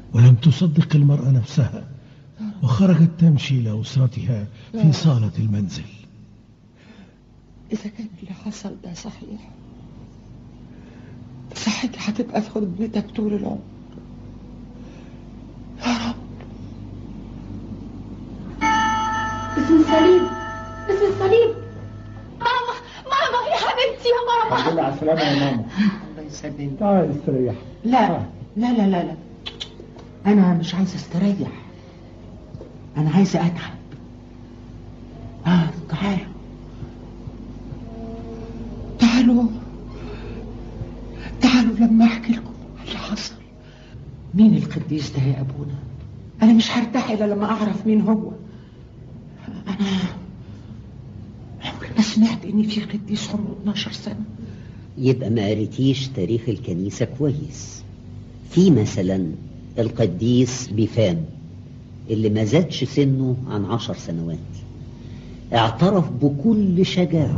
ولم تصدق المرأة نفسها وخرجت تمشي لأسرتها في صالة المنزل إذا كان اللي حصل ده صحيح صحتي هتبقى في خدمتك طول العمر يا رب اسم الصليب اسم الصليب ماما ماما يا حبيبتي يا الحمد ماما لله على السلامة يا ماما الله يسلمك تعال استريح لا لا لا لا لا انا مش عايزه استريح انا عايزه اتعب اه تعالوا تعالوا تعالوا لما احكي لكم اللي حصل مين القديس ده يا ابونا انا مش هرتاح الا لما اعرف مين هو انا عمري ما سمعت ان في قديس عمره 12 سنه يبقى ما قريتيش تاريخ الكنيسة كويس في مثلا القديس بيفام اللي ما زادش سنه عن عشر سنوات اعترف بكل شجاعة